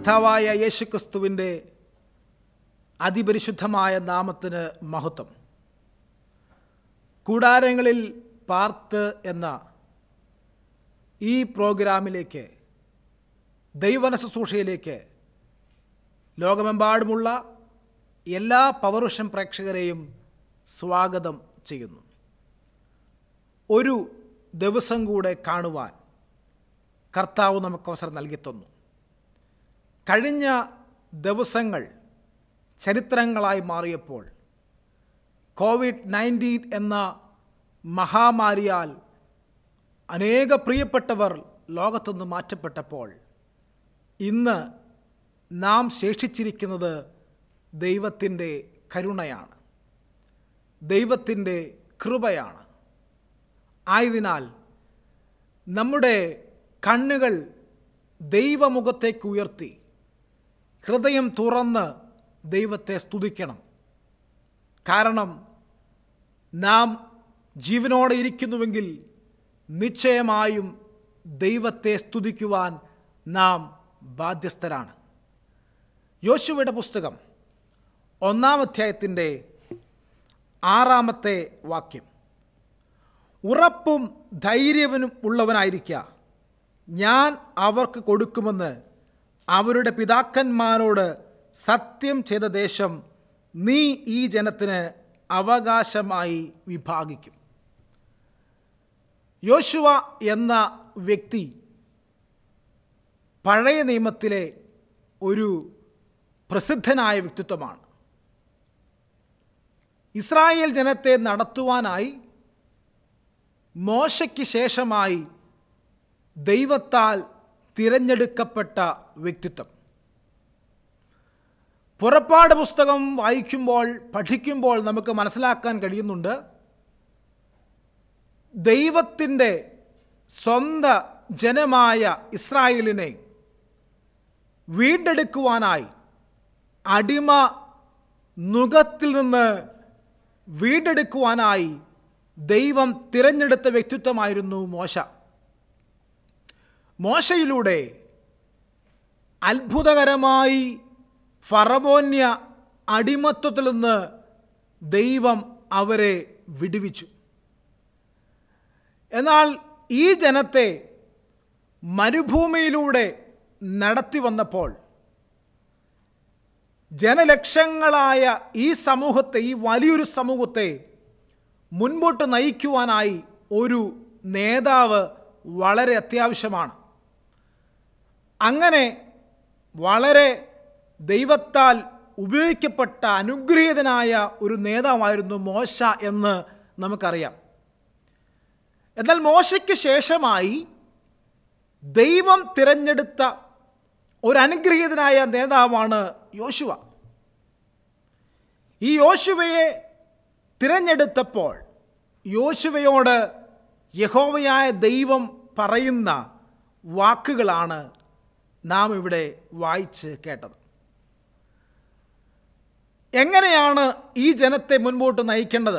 കർത്താവായ യേശുക്രിസ്തുവിൻ്റെ അതിപരിശുദ്ധമായ നാമത്തിന് മഹത്വം കൂടാരങ്ങളിൽ പാർത്ത് എന്ന ഈ പ്രോഗ്രാമിലേക്ക് ദൈവന ശുശ്രൂഷയിലേക്ക് ലോകമെമ്പാടുമുള്ള എല്ലാ പൗരുഷം പ്രേക്ഷകരെയും സ്വാഗതം ചെയ്യുന്നു ഒരു ദിവസം കൂടെ കാണുവാൻ കർത്താവ് നമുക്ക് അവസരം നൽകി തന്നു കഴിഞ്ഞ ദിവസങ്ങൾ ചരിത്രങ്ങളായി മാറിയപ്പോൾ കോവിഡ് നയൻറ്റീൻ എന്ന മഹാമാരിയാൽ അനേക പ്രിയപ്പെട്ടവർ ലോകത്തുനിന്ന് മാറ്റപ്പെട്ടപ്പോൾ ഇന്ന് നാം ശേഷിച്ചിരിക്കുന്നത് ദൈവത്തിൻ്റെ കരുണയാണ് ദൈവത്തിൻ്റെ കൃപയാണ് ആയതിനാൽ നമ്മുടെ കണ്ണുകൾ ദൈവമുഖത്തേക്ക് ഉയർത്തി ഹൃദയം തുറന്ന് ദൈവത്തെ സ്തുതിക്കണം കാരണം നാം ജീവനോടെ ഇരിക്കുന്നുവെങ്കിൽ നിശ്ചയമായും ദൈവത്തെ സ്തുതിക്കുവാൻ നാം ബാധ്യസ്ഥരാണ് യോശുവയുടെ പുസ്തകം ഒന്നാം അധ്യായത്തിൻ്റെ ആറാമത്തെ വാക്യം ഉറപ്പും ധൈര്യവനും ഉള്ളവനായിരിക്കുക ഞാൻ അവർക്ക് കൊടുക്കുമെന്ന് അവരുടെ പിതാക്കന്മാരോട് സത്യം ചെയ്ത ദേശം നീ ഈ ജനത്തിന് അവകാശമായി വിഭാഗിക്കും യോശുവ എന്ന വ്യക്തി പഴയ നിയമത്തിലെ ഒരു പ്രസിദ്ധനായ വ്യക്തിത്വമാണ് ഇസ്രായേൽ ജനത്തെ നടത്തുവാനായി മോശയ്ക്ക് ശേഷമായി ദൈവത്താൽ തിരഞ്ഞെടുക്കപ്പെട്ട വ്യക്തിത്വം പുറപ്പാട് പുസ്തകം വായിക്കുമ്പോൾ പഠിക്കുമ്പോൾ നമുക്ക് മനസ്സിലാക്കാൻ കഴിയുന്നുണ്ട് ദൈവത്തിൻ്റെ സ്വന്ത ജനമായ ഇസ്രായേലിനെ വീണ്ടെടുക്കുവാനായി അടിമ നുഖത്തിൽ നിന്ന് വീണ്ടെടുക്കുവാനായി ദൈവം തിരഞ്ഞെടുത്ത വ്യക്തിത്വമായിരുന്നു മോശ മോശയിലൂടെ അത്ഭുതകരമായി ഫറവോന്യ അടിമത്വത്തിൽ നിന്ന് ദൈവം അവരെ വിടുവിച്ചു എന്നാൽ ഈ ജനത്തെ മരുഭൂമിയിലൂടെ നടത്തി വന്നപ്പോൾ ജനലക്ഷങ്ങളായ ഈ സമൂഹത്തെ ഈ വലിയൊരു സമൂഹത്തെ മുൻപോട്ട് നയിക്കുവാനായി ഒരു നേതാവ് വളരെ അത്യാവശ്യമാണ് അങ്ങനെ വളരെ ദൈവത്താൽ ഉപയോഗിക്കപ്പെട്ട അനുഗ്രഹീതനായ ഒരു നേതാവായിരുന്നു മോശ എന്ന് നമുക്കറിയാം എന്നാൽ മോശയ്ക്ക് ശേഷമായി ദൈവം തിരഞ്ഞെടുത്ത ഒരു അനുഗ്രഹീതനായ നേതാവാണ് യോശുവ ഈ യോശുവയെ തിരഞ്ഞെടുത്തപ്പോൾ യോശുവയോട് യഹോവയായ ദൈവം പറയുന്ന വാക്കുകളാണ് നാം ഇവിടെ വായിച്ച് കേട്ടത് എങ്ങനെയാണ് ഈ ജനത്തെ മുൻപോട്ട് നയിക്കേണ്ടത്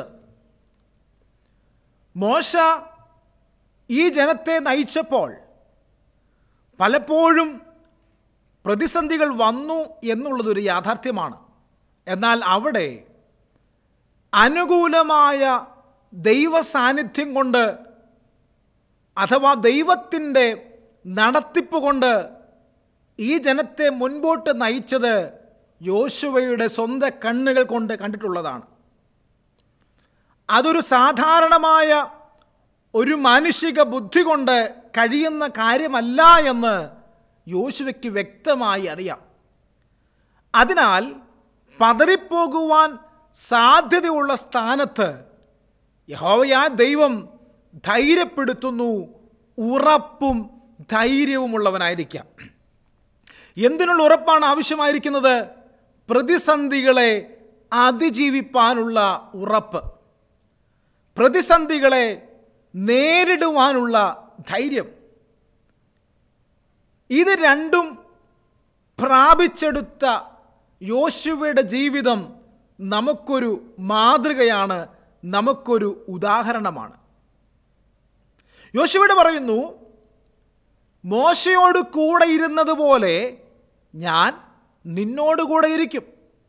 മോശ ഈ ജനത്തെ നയിച്ചപ്പോൾ പലപ്പോഴും പ്രതിസന്ധികൾ വന്നു എന്നുള്ളതൊരു യാഥാർത്ഥ്യമാണ് എന്നാൽ അവിടെ അനുകൂലമായ ദൈവ സാന്നിധ്യം കൊണ്ട് അഥവാ ദൈവത്തിൻ്റെ നടത്തിപ്പ് കൊണ്ട് ഈ ജനത്തെ മുൻപോട്ട് നയിച്ചത് യോശുവയുടെ സ്വന്തം കണ്ണുകൾ കൊണ്ട് കണ്ടിട്ടുള്ളതാണ് അതൊരു സാധാരണമായ ഒരു മാനുഷിക ബുദ്ധി കൊണ്ട് കഴിയുന്ന കാര്യമല്ല എന്ന് യോശുവയ്ക്ക് വ്യക്തമായി അറിയാം അതിനാൽ പതറിപ്പോകുവാൻ സാധ്യതയുള്ള സ്ഥാനത്ത് യഹോവയാ ദൈവം ധൈര്യപ്പെടുത്തുന്നു ഉറപ്പും ധൈര്യവുമുള്ളവനായിരിക്കാം എന്തിനുള്ള ഉറപ്പാണ് ആവശ്യമായിരിക്കുന്നത് പ്രതിസന്ധികളെ അതിജീവിപ്പാനുള്ള ഉറപ്പ് പ്രതിസന്ധികളെ നേരിടുവാനുള്ള ധൈര്യം ഇത് രണ്ടും പ്രാപിച്ചെടുത്ത യോശുവയുടെ ജീവിതം നമുക്കൊരു മാതൃകയാണ് നമുക്കൊരു ഉദാഹരണമാണ് യോശുവയുടെ പറയുന്നു മോശയോട് കൂടെ ഇരുന്നതുപോലെ ഞാൻ നിന്നോടുകൂടെ ഇരിക്കും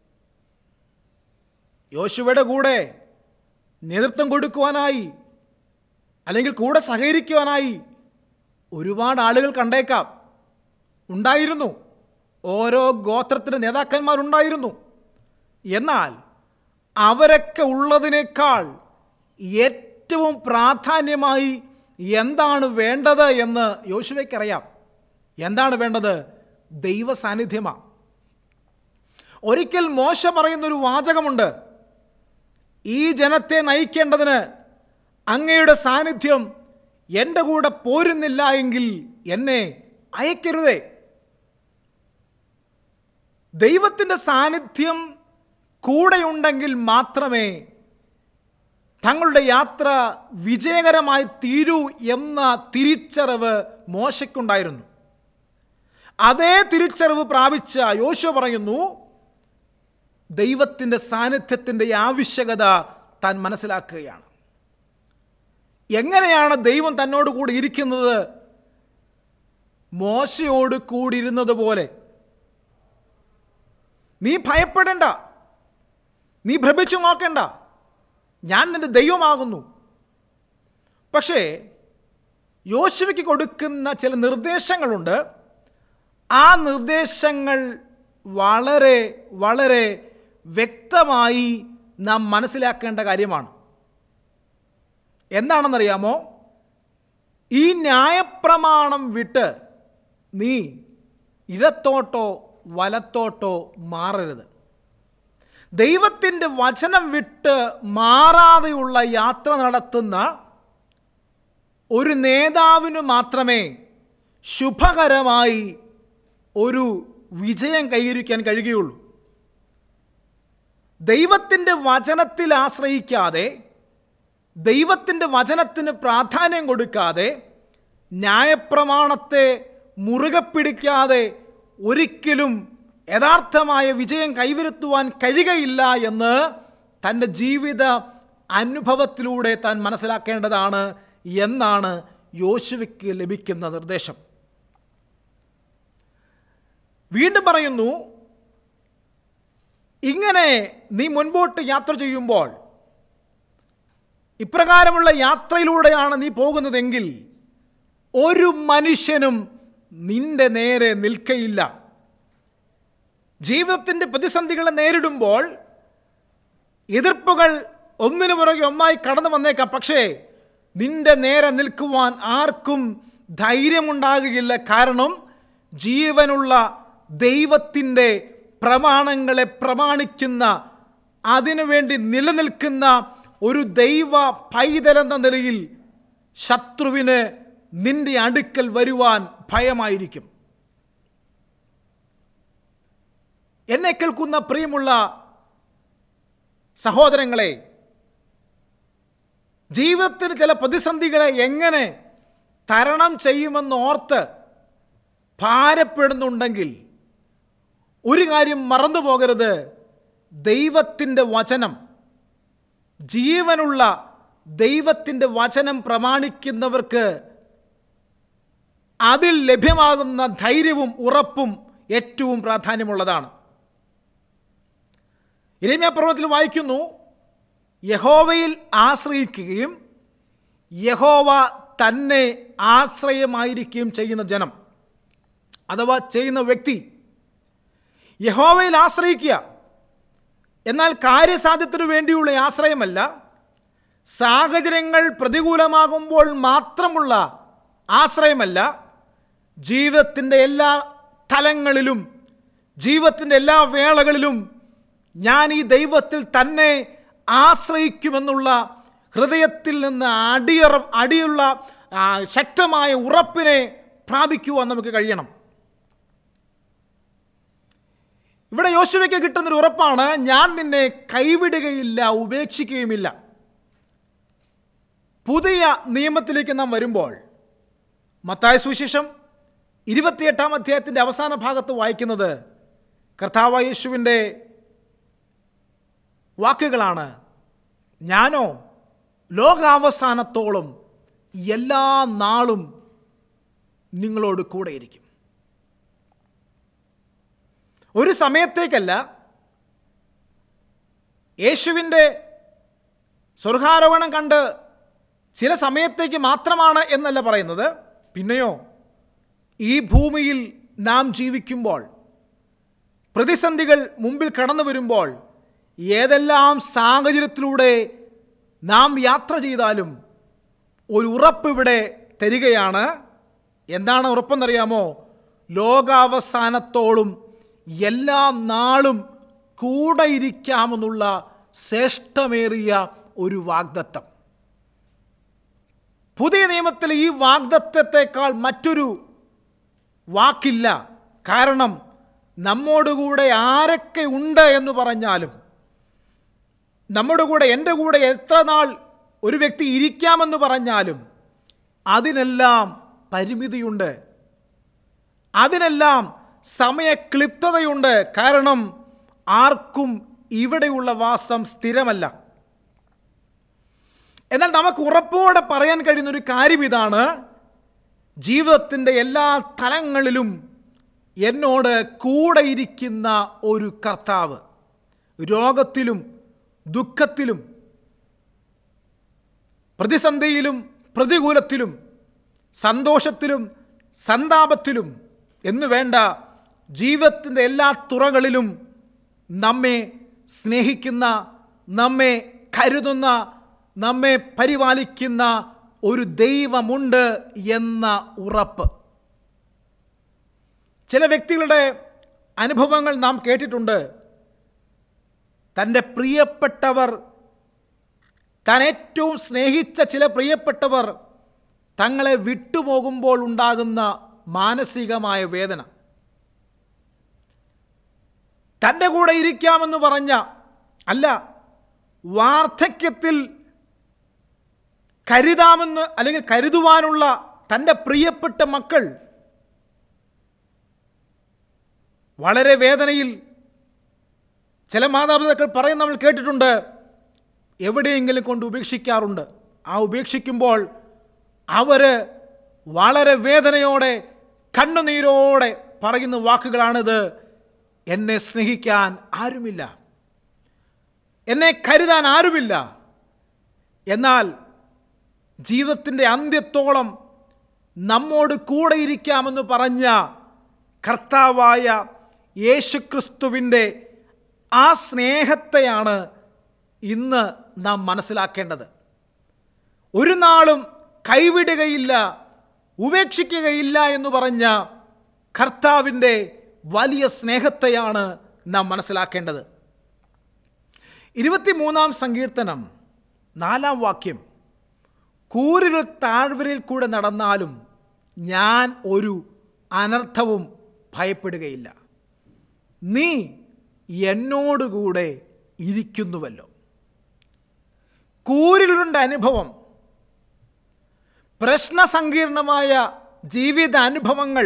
യോശുവയുടെ കൂടെ നേതൃത്വം കൊടുക്കുവാനായി അല്ലെങ്കിൽ കൂടെ സഹകരിക്കുവാനായി ഒരുപാട് ആളുകൾ കണ്ടേക്കാം ഉണ്ടായിരുന്നു ഓരോ ഗോത്രത്തിൻ്റെ നേതാക്കന്മാരുണ്ടായിരുന്നു എന്നാൽ അവരൊക്കെ ഉള്ളതിനേക്കാൾ ഏറ്റവും പ്രാധാന്യമായി എന്താണ് വേണ്ടത് എന്ന് യോശുവയ്ക്കറിയാം എന്താണ് വേണ്ടത് ദൈവ സാന്നിധ്യമാണ് ഒരിക്കൽ മോശ പറയുന്നൊരു വാചകമുണ്ട് ഈ ജനത്തെ നയിക്കേണ്ടതിന് അങ്ങയുടെ സാന്നിധ്യം എൻ്റെ കൂടെ പോരുന്നില്ല എങ്കിൽ എന്നെ അയക്കരുതേ ദൈവത്തിൻ്റെ സാന്നിധ്യം കൂടെയുണ്ടെങ്കിൽ മാത്രമേ തങ്ങളുടെ യാത്ര വിജയകരമായി തീരൂ എന്ന തിരിച്ചറിവ് മോശയ്ക്കുണ്ടായിരുന്നു അതേ തിരിച്ചറിവ് പ്രാപിച്ച യോശുവ പറയുന്നു ദൈവത്തിൻ്റെ സാന്നിധ്യത്തിൻ്റെ ആവശ്യകത താൻ മനസ്സിലാക്കുകയാണ് എങ്ങനെയാണ് ദൈവം തന്നോട് കൂടി ഇരിക്കുന്നത് മോശയോട് കൂടിയിരുന്നത് പോലെ നീ ഭയപ്പെടേണ്ട നീ ഭ്രമിച്ചു നോക്കേണ്ട ഞാൻ നിന്റെ ദൈവമാകുന്നു പക്ഷേ യോശുവയ്ക്ക് കൊടുക്കുന്ന ചില നിർദ്ദേശങ്ങളുണ്ട് ആ നിർദ്ദേശങ്ങൾ വളരെ വളരെ വ്യക്തമായി നാം മനസ്സിലാക്കേണ്ട കാര്യമാണ് എന്താണെന്നറിയാമോ ഈ ന്യായപ്രമാണം വിട്ട് നീ ഇടത്തോട്ടോ വലത്തോട്ടോ മാറരുത് ദൈവത്തിൻ്റെ വചനം വിട്ട് മാറാതെയുള്ള യാത്ര നടത്തുന്ന ഒരു നേതാവിന് മാത്രമേ ശുഭകരമായി ഒരു വിജയം കൈവരിക്കാൻ കഴിയുകയുള്ളൂ ദൈവത്തിൻ്റെ വചനത്തിൽ ആശ്രയിക്കാതെ ദൈവത്തിൻ്റെ വചനത്തിന് പ്രാധാന്യം കൊടുക്കാതെ ന്യായപ്രമാണത്തെ മുറുകെ പിടിക്കാതെ ഒരിക്കലും യഥാർത്ഥമായ വിജയം കൈവരുത്തുവാൻ കഴിയുകയില്ല എന്ന് തൻ്റെ ജീവിത അനുഭവത്തിലൂടെ താൻ മനസ്സിലാക്കേണ്ടതാണ് എന്നാണ് യോശുവയ്ക്ക് ലഭിക്കുന്ന നിർദ്ദേശം വീണ്ടും പറയുന്നു ഇങ്ങനെ നീ മുൻപോട്ട് യാത്ര ചെയ്യുമ്പോൾ ഇപ്രകാരമുള്ള യാത്രയിലൂടെയാണ് നീ പോകുന്നതെങ്കിൽ ഒരു മനുഷ്യനും നിന്റെ നേരെ നിൽക്കയില്ല ജീവിതത്തിൻ്റെ പ്രതിസന്ധികളെ നേരിടുമ്പോൾ എതിർപ്പുകൾ ഒന്നിനു പുറകെ ഒന്നായി കടന്നു വന്നേക്കാം പക്ഷേ നിന്റെ നേരെ നിൽക്കുവാൻ ആർക്കും ധൈര്യമുണ്ടാകുകയില്ല കാരണം ജീവനുള്ള ദൈവത്തിൻ്റെ പ്രമാണങ്ങളെ പ്രമാണിക്കുന്ന അതിനുവേണ്ടി നിലനിൽക്കുന്ന ഒരു ദൈവ പൈതലെന്ന നിലയിൽ ശത്രുവിന് നിന്റെ അടുക്കൽ വരുവാൻ ഭയമായിരിക്കും എന്നെ കേൾക്കുന്ന പ്രിയമുള്ള സഹോദരങ്ങളെ ജീവിതത്തിന് ചില പ്രതിസന്ധികളെ എങ്ങനെ തരണം ചെയ്യുമെന്ന് ഓർത്ത് ഭാരപ്പെടുന്നുണ്ടെങ്കിൽ ഒരു കാര്യം മറന്നു പോകരുത് ദൈവത്തിൻ്റെ വചനം ജീവനുള്ള ദൈവത്തിൻ്റെ വചനം പ്രമാണിക്കുന്നവർക്ക് അതിൽ ലഭ്യമാകുന്ന ധൈര്യവും ഉറപ്പും ഏറ്റവും പ്രാധാന്യമുള്ളതാണ് ഇരമ്യാപർവത്തിൽ വായിക്കുന്നു യഹോവയിൽ ആശ്രയിക്കുകയും യഹോവ തന്നെ ആശ്രയമായിരിക്കുകയും ചെയ്യുന്ന ജനം അഥവാ ചെയ്യുന്ന വ്യക്തി യഹോവയിൽ ആശ്രയിക്കുക എന്നാൽ കാര്യസാധ്യത്തിനു വേണ്ടിയുള്ള ആശ്രയമല്ല സാഹചര്യങ്ങൾ പ്രതികൂലമാകുമ്പോൾ മാത്രമുള്ള ആശ്രയമല്ല ജീവിതത്തിൻ്റെ എല്ലാ തലങ്ങളിലും ജീവിതത്തിൻ്റെ എല്ലാ വേളകളിലും ഞാൻ ഈ ദൈവത്തിൽ തന്നെ ആശ്രയിക്കുമെന്നുള്ള ഹൃദയത്തിൽ നിന്ന് അടിയറ അടിയുള്ള ആ, ശക്തമായ ഉറപ്പിനെ പ്രാപിക്കുവാൻ നമുക്ക് കഴിയണം ഇവിടെ യോശുവയ്ക്ക് കിട്ടുന്നൊരു ഉറപ്പാണ് ഞാൻ നിന്നെ കൈവിടുകയില്ല ഉപേക്ഷിക്കുകയുമില്ല പുതിയ നിയമത്തിലേക്ക് നാം വരുമ്പോൾ മത്തായ സുവിശേഷം ഇരുപത്തിയെട്ടാം അധ്യായത്തിൻ്റെ അവസാന ഭാഗത്ത് വായിക്കുന്നത് കർത്താവ് യേശുവിൻ്റെ വാക്കുകളാണ് ഞാനോ ലോകാവസാനത്തോളം എല്ലാ നാളും നിങ്ങളോട് കൂടെയിരിക്കും ഒരു സമയത്തേക്കല്ല യേശുവിൻ്റെ സ്വർഗാരോഹണം കണ്ട് ചില സമയത്തേക്ക് മാത്രമാണ് എന്നല്ല പറയുന്നത് പിന്നെയോ ഈ ഭൂമിയിൽ നാം ജീവിക്കുമ്പോൾ പ്രതിസന്ധികൾ മുമ്പിൽ കടന്നു വരുമ്പോൾ ഏതെല്ലാം സാഹചര്യത്തിലൂടെ നാം യാത്ര ചെയ്താലും ഒരു ഉറപ്പ് ഇവിടെ തരികയാണ് എന്താണ് ഉറപ്പെന്നറിയാമോ ലോകാവസാനത്തോളം എല്ലാ നാളും കൂടെ ഇരിക്കാമെന്നുള്ള ശ്രേഷ്ഠമേറിയ ഒരു വാഗ്ദത്തം പുതിയ നിയമത്തിൽ ഈ വാഗ്ദത്തത്തെക്കാൾ മറ്റൊരു വാക്കില്ല കാരണം നമ്മോടുകൂടെ ആരൊക്കെ ഉണ്ട് എന്ന് പറഞ്ഞാലും നമ്മുടെ കൂടെ എൻ്റെ കൂടെ എത്ര നാൾ ഒരു വ്യക്തി ഇരിക്കാമെന്ന് പറഞ്ഞാലും അതിനെല്ലാം പരിമിതിയുണ്ട് അതിനെല്ലാം സമയക്ലിപ്തതയുണ്ട് കാരണം ആർക്കും ഇവിടെയുള്ള വാസം സ്ഥിരമല്ല എന്നാൽ നമുക്ക് ഉറപ്പോടെ പറയാൻ കഴിയുന്ന ഒരു കാര്യം ഇതാണ് ജീവിതത്തിൻ്റെ എല്ലാ തലങ്ങളിലും എന്നോട് കൂടെ ഇരിക്കുന്ന ഒരു കർത്താവ് രോഗത്തിലും ദുഃഖത്തിലും പ്രതിസന്ധിയിലും പ്രതികൂലത്തിലും സന്തോഷത്തിലും സന്താപത്തിലും എന്നു വേണ്ട ജീവിതത്തിൻ്റെ എല്ലാ തുറകളിലും നമ്മെ സ്നേഹിക്കുന്ന നമ്മെ കരുതുന്ന നമ്മെ പരിപാലിക്കുന്ന ഒരു ദൈവമുണ്ട് എന്ന ഉറപ്പ് ചില വ്യക്തികളുടെ അനുഭവങ്ങൾ നാം കേട്ടിട്ടുണ്ട് തൻ്റെ പ്രിയപ്പെട്ടവർ താൻ ഏറ്റവും സ്നേഹിച്ച ചില പ്രിയപ്പെട്ടവർ തങ്ങളെ വിട്ടുപോകുമ്പോൾ ഉണ്ടാകുന്ന മാനസികമായ വേദന തൻ്റെ കൂടെ ഇരിക്കാമെന്ന് പറഞ്ഞ അല്ല വാർദ്ധക്യത്തിൽ കരുതാമെന്ന് അല്ലെങ്കിൽ കരുതുവാനുള്ള തൻ്റെ പ്രിയപ്പെട്ട മക്കൾ വളരെ വേദനയിൽ ചില മാതാപിതാക്കൾ പറയും നമ്മൾ കേട്ടിട്ടുണ്ട് എവിടെയെങ്കിലും കൊണ്ട് ഉപേക്ഷിക്കാറുണ്ട് ആ ഉപേക്ഷിക്കുമ്പോൾ അവർ വളരെ വേദനയോടെ കണ്ണുനീരോടെ പറയുന്ന വാക്കുകളാണിത് എന്നെ സ്നേഹിക്കാൻ ആരുമില്ല എന്നെ കരുതാൻ ആരുമില്ല എന്നാൽ ജീവിതത്തിൻ്റെ അന്ത്യത്തോളം നമ്മോട് കൂടെ ഇരിക്കാമെന്ന് പറഞ്ഞ കർത്താവായ യേശുക്രിസ്തുവിൻ്റെ ആ സ്നേഹത്തെയാണ് ഇന്ന് നാം മനസ്സിലാക്കേണ്ടത് ഒരു നാളും കൈവിടുകയില്ല ഉപേക്ഷിക്കുകയില്ല എന്ന് പറഞ്ഞ കർത്താവിൻ്റെ വലിയ സ്നേഹത്തെയാണ് നാം മനസ്സിലാക്കേണ്ടത് ഇരുപത്തിമൂന്നാം സങ്കീർത്തനം നാലാം വാക്യം കൂരിൽ താഴ്വരയിൽ കൂടെ നടന്നാലും ഞാൻ ഒരു അനർത്ഥവും ഭയപ്പെടുകയില്ല നീ എന്നോടുകൂടെ ഇരിക്കുന്നുവല്ലോ കൂരിലുണ്ട അനുഭവം പ്രശ്നസങ്കീർണമായ ജീവിത അനുഭവങ്ങൾ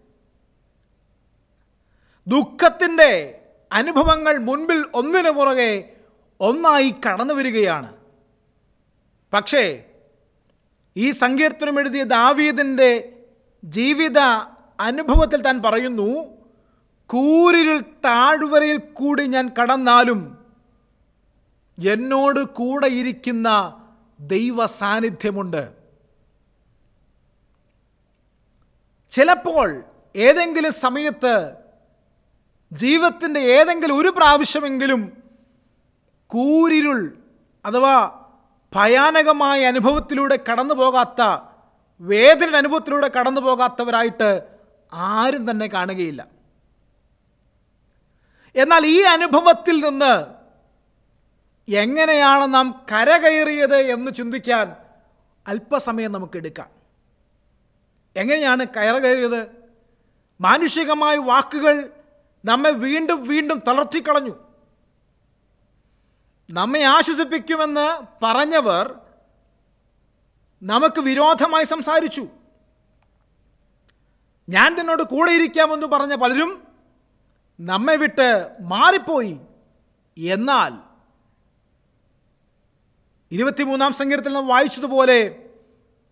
ദുഃഖത്തിൻ്റെ അനുഭവങ്ങൾ മുൻപിൽ ഒന്നിനു പുറകെ ഒന്നായി കടന്നു വരികയാണ് പക്ഷേ ഈ സങ്കീർത്തനം എഴുതിയ ദാവീദിൻ്റെ ജീവിത അനുഭവത്തിൽ താൻ പറയുന്നു കൂരിരുൾ താഴ്വരയിൽ കൂടി ഞാൻ കടന്നാലും എന്നോട് കൂടെ ഇരിക്കുന്ന ദൈവ സാന്നിധ്യമുണ്ട് ചിലപ്പോൾ ഏതെങ്കിലും സമയത്ത് ജീവിതത്തിൻ്റെ ഏതെങ്കിലും ഒരു പ്രാവശ്യമെങ്കിലും കൂരിരുൾ അഥവാ ഭയാനകമായ അനുഭവത്തിലൂടെ കടന്നു പോകാത്ത വേദന അനുഭവത്തിലൂടെ കടന്നു പോകാത്തവരായിട്ട് ആരും തന്നെ കാണുകയില്ല എന്നാൽ ഈ അനുഭവത്തിൽ നിന്ന് എങ്ങനെയാണ് നാം കരകയറിയത് എന്ന് ചിന്തിക്കാൻ അല്പസമയം നമുക്ക് എടുക്കാം എങ്ങനെയാണ് കയറുകയറിയത് മാനുഷികമായ വാക്കുകൾ നമ്മെ വീണ്ടും വീണ്ടും തളർത്തിക്കളഞ്ഞു നമ്മെ ആശ്വസിപ്പിക്കുമെന്ന് പറഞ്ഞവർ നമുക്ക് വിരോധമായി സംസാരിച്ചു ഞാൻ നിന്നോട് കൂടെ ഇരിക്കാമെന്ന് പറഞ്ഞ പലരും നമ്മെ വിട്ട് മാറിപ്പോയി എന്നാൽ ഇരുപത്തിമൂന്നാം സങ്കീർത്തത്തിൽ നാം വായിച്ചതുപോലെ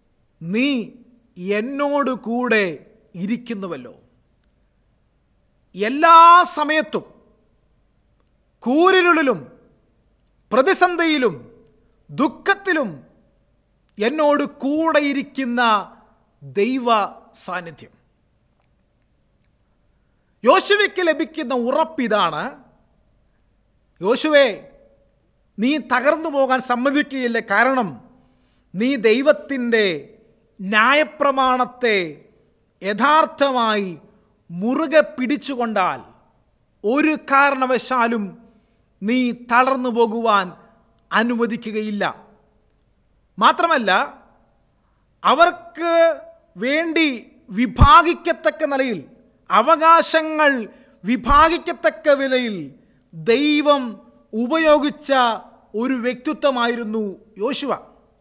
നീ എന്നോട് കൂടെ ഇരിക്കുന്നുവല്ലോ എല്ലാ സമയത്തും കൂരിരുളിലും പ്രതിസന്ധിയിലും ദുഃഖത്തിലും എന്നോട് കൂടെയിരിക്കുന്ന ദൈവ സാന്നിധ്യം യോശുവയ്ക്ക് ലഭിക്കുന്ന ഉറപ്പിതാണ് യോശുവേ നീ തകർന്നു പോകാൻ സമ്മതിക്കുകയില്ല കാരണം നീ ദൈവത്തിൻ്റെ ന്യായപ്രമാണത്തെ യഥാർത്ഥമായി മുറുകെ പിടിച്ചുകൊണ്ടാൽ ഒരു കാരണവശാലും നീ തളർന്നു പോകുവാൻ അനുവദിക്കുകയില്ല മാത്രമല്ല അവർക്ക് വേണ്ടി വിഭാഗിക്കത്തക്ക നിലയിൽ അവകാശങ്ങൾ വിഭാഗിക്കത്തക്ക വിലയിൽ ദൈവം ഉപയോഗിച്ച ഒരു വ്യക്തിത്വമായിരുന്നു യോശുവ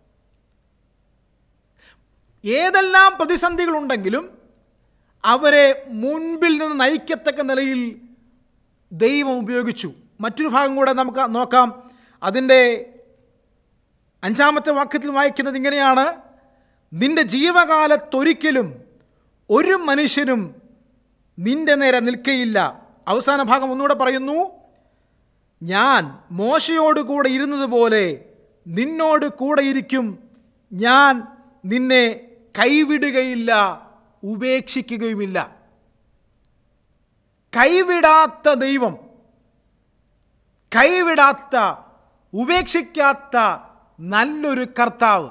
ഏതെല്ലാം പ്രതിസന്ധികളുണ്ടെങ്കിലും അവരെ മുൻപിൽ നിന്ന് നയിക്കത്തക്ക നിലയിൽ ദൈവം ഉപയോഗിച്ചു മറ്റൊരു ഭാഗം കൂടെ നമുക്ക് നോക്കാം അതിൻ്റെ അഞ്ചാമത്തെ വാക്യത്തിൽ വായിക്കുന്നത് ഇങ്ങനെയാണ് നിന്റെ ജീവകാലത്തൊരിക്കലും ഒരു മനുഷ്യനും നിന്റെ നേരെ നിൽക്കയില്ല അവസാന ഭാഗം ഒന്നുകൂടെ പറയുന്നു ഞാൻ മോശയോട് കൂടെ ഇരുന്നതുപോലെ നിന്നോട് കൂടെ ഇരിക്കും ഞാൻ നിന്നെ കൈവിടുകയില്ല ഉപേക്ഷിക്കുകയുമില്ല കൈവിടാത്ത ദൈവം കൈവിടാത്ത ഉപേക്ഷിക്കാത്ത നല്ലൊരു കർത്താവ്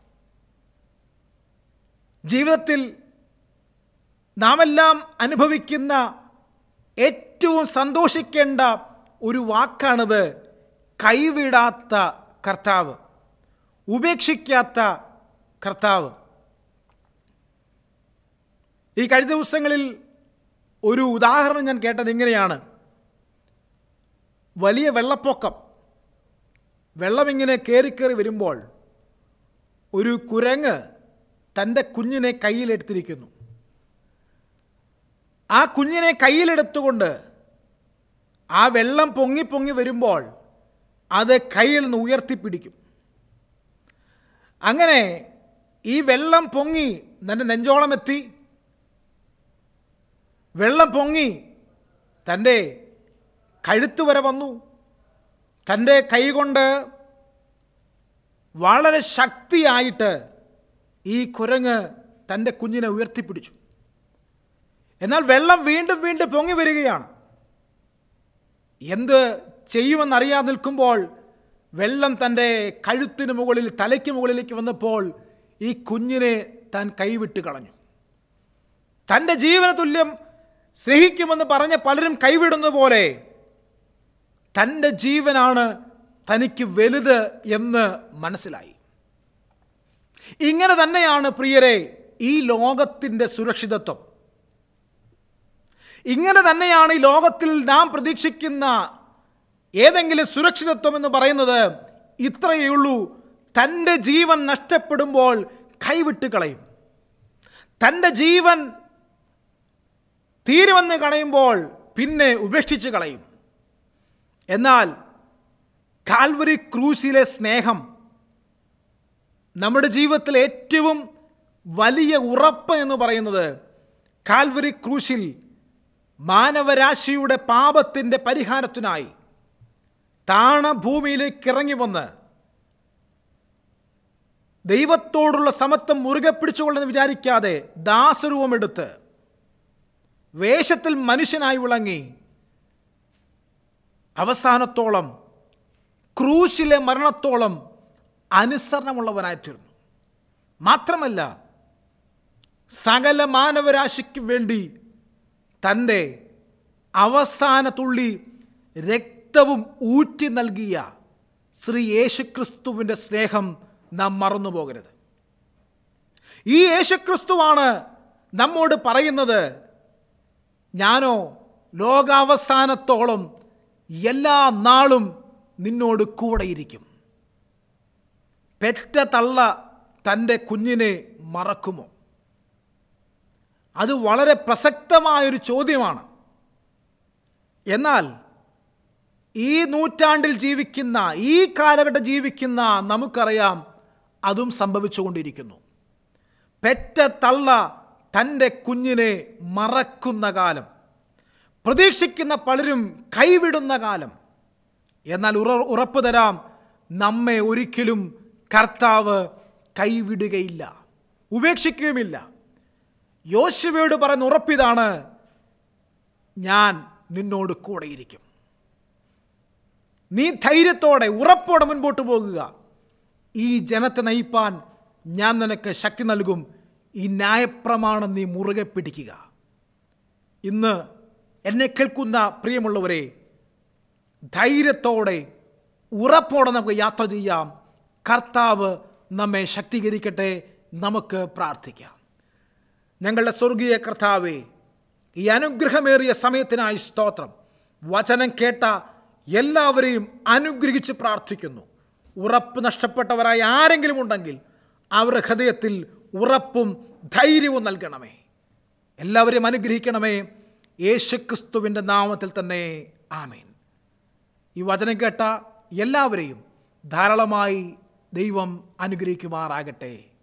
ജീവിതത്തിൽ നാമെല്ലാം അനുഭവിക്കുന്ന ഏറ്റവും സന്തോഷിക്കേണ്ട ഒരു വാക്കാണിത് കൈവിടാത്ത കർത്താവ് ഉപേക്ഷിക്കാത്ത കർത്താവ് ഈ കഴിഞ്ഞ ദിവസങ്ങളിൽ ഒരു ഉദാഹരണം ഞാൻ കേട്ടത് ഇങ്ങനെയാണ് വലിയ വെള്ളപ്പൊക്കം വെള്ളമിങ്ങനെ കയറി കയറി വരുമ്പോൾ ഒരു കുരങ്ങ് തൻ്റെ കുഞ്ഞിനെ കയ്യിലെടുത്തിരിക്കുന്നു ആ കുഞ്ഞിനെ കയ്യിലെടുത്തുകൊണ്ട് ആ വെള്ളം പൊങ്ങി പൊങ്ങി വരുമ്പോൾ അത് കയ്യിൽ നിന്ന് ഉയർത്തിപ്പിടിക്കും അങ്ങനെ ഈ വെള്ളം പൊങ്ങി തൻ്റെ നെഞ്ചോളം എത്തി വെള്ളം പൊങ്ങി തൻ്റെ കഴുത്ത് വരെ വന്നു തൻ്റെ കൈകൊണ്ട് വളരെ ശക്തിയായിട്ട് ഈ കുരങ്ങ് തൻ്റെ കുഞ്ഞിനെ ഉയർത്തിപ്പിടിച്ചു എന്നാൽ വെള്ളം വീണ്ടും വീണ്ടും പൊങ്ങി വരികയാണ് എന്ത് ചെയ്യുമെന്നറിയാതെ നിൽക്കുമ്പോൾ വെള്ളം തൻ്റെ കഴുത്തിന് മുകളിൽ തലയ്ക്ക് മുകളിലേക്ക് വന്നപ്പോൾ ഈ കുഞ്ഞിനെ താൻ കൈവിട്ട് കളഞ്ഞു തൻ്റെ ജീവന തുല്യം സ്നേഹിക്കുമെന്ന് പറഞ്ഞ പലരും കൈവിടുന്ന പോലെ തൻ്റെ ജീവനാണ് തനിക്ക് വലുത് എന്ന് മനസ്സിലായി ഇങ്ങനെ തന്നെയാണ് പ്രിയരെ ഈ ലോകത്തിൻ്റെ സുരക്ഷിതത്വം ഇങ്ങനെ തന്നെയാണ് ഈ ലോകത്തിൽ നാം പ്രതീക്ഷിക്കുന്ന ഏതെങ്കിലും സുരക്ഷിതത്വം എന്ന് പറയുന്നത് ഇത്രയേ ഉള്ളൂ തൻ്റെ ജീവൻ നഷ്ടപ്പെടുമ്പോൾ കൈവിട്ട് കളയും തൻ്റെ ജീവൻ തീരുമെന്ന് കളയുമ്പോൾ പിന്നെ ഉപേക്ഷിച്ച് കളയും എന്നാൽ കാൽവരി ക്രൂസിലെ സ്നേഹം നമ്മുടെ ജീവിതത്തിലെ ഏറ്റവും വലിയ ഉറപ്പ് എന്ന് പറയുന്നത് കാൽവരി ക്രൂശിൽ മാനവരാശിയുടെ പാപത്തിൻ്റെ പരിഹാരത്തിനായി താണ ഭൂമിയിലേക്ക് ഇറങ്ങി വന്ന് ദൈവത്തോടുള്ള സമത്വം മുറുകെ പിടിച്ചുകൊള്ളെന്ന് വിചാരിക്കാതെ ദാസരൂപമെടുത്ത് വേഷത്തിൽ മനുഷ്യനായി വിളങ്ങി അവസാനത്തോളം ക്രൂശിലെ മരണത്തോളം അനുസരണമുള്ളവനായി തീർന്നു മാത്രമല്ല സകല മാനവരാശിക്ക് വേണ്ടി തൻ്റെ അവസാന തുള്ളി രക്തവും ഊറ്റി നൽകിയ ശ്രീ യേശുക്രിസ്തുവിൻ്റെ സ്നേഹം നാം മറന്നു പോകരുത് ഈ യേശുക്രിസ്തുവാണ് നമ്മോട് പറയുന്നത് ഞാനോ ലോകാവസാനത്തോളം എല്ലാ നാളും നിന്നോട് കൂടെയിരിക്കും പെറ്റ തള്ള തൻ്റെ കുഞ്ഞിനെ മറക്കുമോ അത് വളരെ പ്രസക്തമായൊരു ചോദ്യമാണ് എന്നാൽ ഈ നൂറ്റാണ്ടിൽ ജീവിക്കുന്ന ഈ കാലഘട്ടം ജീവിക്കുന്ന നമുക്കറിയാം അതും സംഭവിച്ചുകൊണ്ടിരിക്കുന്നു പെറ്റ തള്ള തൻ്റെ കുഞ്ഞിനെ മറക്കുന്ന കാലം പ്രതീക്ഷിക്കുന്ന പലരും കൈവിടുന്ന കാലം എന്നാൽ ഉറ ഉറപ്പ് തരാം നമ്മെ ഒരിക്കലും കർത്താവ് കൈവിടുകയില്ല ഉപേക്ഷിക്കുകയുമില്ല യോശുവയോട് പറയുന്ന ഉറപ്പിതാണ് ഞാൻ നിന്നോട് കൂടെയിരിക്കും നീ ധൈര്യത്തോടെ ഉറപ്പോടെ മുൻപോട്ട് പോകുക ഈ ജനത്തെ നയിപ്പാൻ ഞാൻ നിനക്ക് ശക്തി നൽകും ഈ ന്യായപ്രമാണം നീ മുറുകെ പിടിക്കുക ഇന്ന് എന്നെ കേൾക്കുന്ന പ്രിയമുള്ളവരെ ധൈര്യത്തോടെ ഉറപ്പോടെ നമുക്ക് യാത്ര ചെയ്യാം കർത്താവ് നമ്മെ ശക്തീകരിക്കട്ടെ നമുക്ക് പ്രാർത്ഥിക്കാം ഞങ്ങളുടെ സ്വർഗീയ കർത്താവെ ഈ അനുഗ്രഹമേറിയ സമയത്തിനായി സ്തോത്രം വചനം കേട്ട എല്ലാവരെയും അനുഗ്രഹിച്ച് പ്രാർത്ഥിക്കുന്നു ഉറപ്പ് നഷ്ടപ്പെട്ടവരായി ആരെങ്കിലും ഉണ്ടെങ്കിൽ അവരുടെ ഹൃദയത്തിൽ ഉറപ്പും ധൈര്യവും നൽകണമേ എല്ലാവരെയും അനുഗ്രഹിക്കണമേ യേശുക്രിസ്തുവിൻ്റെ നാമത്തിൽ തന്നെ ആമേൻ ഈ വചനം കേട്ട എല്ലാവരെയും ധാരാളമായി ദൈവം അനുഗ്രഹിക്കുമാറാകട്ടെ